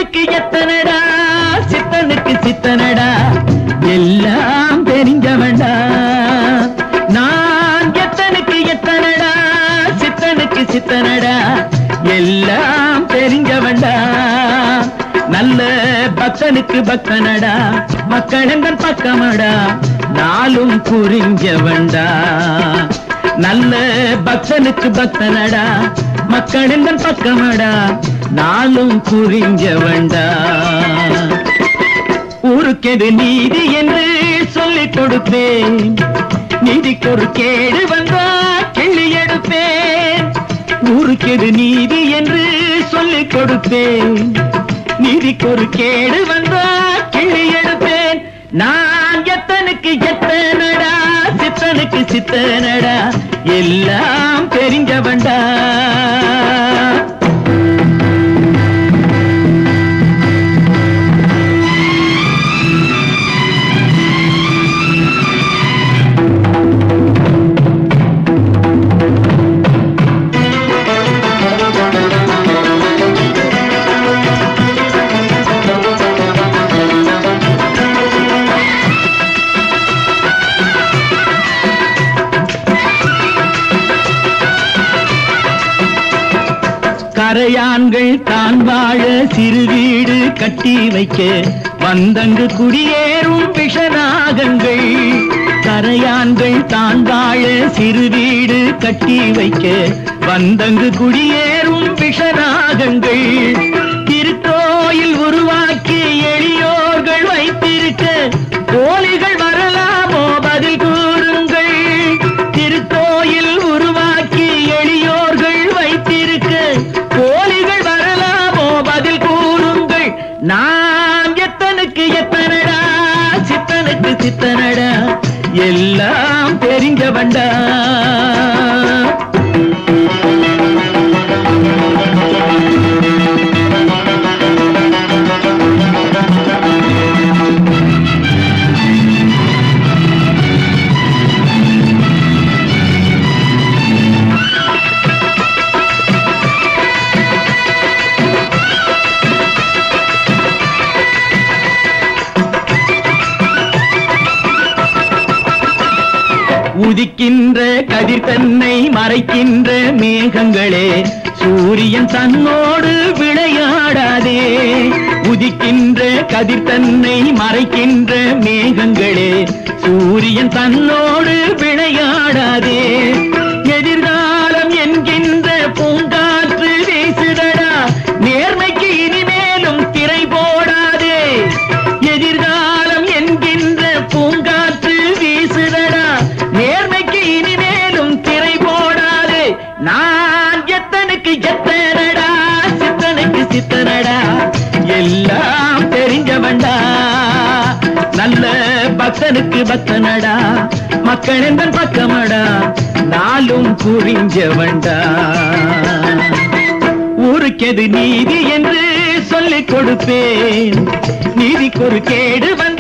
எத்தனுக்கு எத்தனடா சித்தனுக்கு சித்தனடா எல்லாம் தெரிஞ்சவன்டா நான் எத்தனுக்கு எத்தனடா சித்தனுக்கு சித்தனடா எல்லாம் தெரிஞ்சவன்டா நல்ல பக்தனுக்கு பக்தனடா மக்களெந்தன் பக்கமடா நாளும் புரிஞ்சவன்டா நல்ல பக்தனுக்கு பக்தனடா மக்களெந்தன் பக்கமடா நாளும் புரிஞ்சவன்டா ஊருக்கெது நீதி என்று சொல்லிக் கொடுப்பேன் நீதிக்கு ஒரு கேடு வந்தா கிள்ளி எடுப்பேன் ஊருக்கெது நீதி என்று சொல்லிக் கொடுப்பேன் நீதிக்கு ஒரு கேடு வந்தா கிள்ளி எடுப்பேன் நான் எத்தனுக்கு எத்தனடா சித்தனுக்கு சித்தனடா எல்லாம் தெரிஞ்சவன்டா கரையான்கள் தான் வாழ சிறு வீடு கட்டி வைக்க வந்தங்கு குடியேறும் விஷநாகங்கள் கரையான்கள் தான் வாழ சிறு வீடு கட்டி வைக்க வந்தங்கு குடியேறும் விஷநாகங்கள் திருக்கோயில் உருவாக்கி எளியோர்கள் வைத்திருக்க கோழிகள் வரலாமோ பதில் கூறுங்கள் திருக்கோயில் உருவாக்கி எளியோர்கள் வைத்திருக்க கோழிகள் வரலாமோ பதில் கூறுங்கள் நான் எத்தனுக்கு எத்தனடா சித்தனுக்கு சித்தனடா எல்லாம் தெரிஞ்சவன்டா உதிக்கின்ற கதிர் தன்னை மறைக்கின்ற மேகங்களே சூரியன் தன்னோடு விளையாடாதே உதிக்கின்ற கதிர் தன்னை மறைக்கின்ற மேகங்களே சூரியன் தன்னோடு விளையாடாதே எதிர்காலம் என்கின்ற பூங்காற்று வீசுதடா நேர்மைக்கு இனிமேலும் திரை போடாதே எதிர்காலம் என்கின்ற பூங்காற்று வீசுதடா நேர்மைக்கு இனிமேலும் திரை போடாதே நான் எத்தனுக்கு எத்தனடா சித்தனுக்கு சித்தனடா எல்லாம் தெரிஞ்சவன்டா நல்ல பக்தனுக்கு பக்தனடா மக்கள் எந்த பக்கமடா நாளும் புரிஞ்சவன்டா ஊருக்கெது நீதி என்று சொல்லிக் கொடுப்பேன் நீதிக்கு ஒரு கேடு வந்து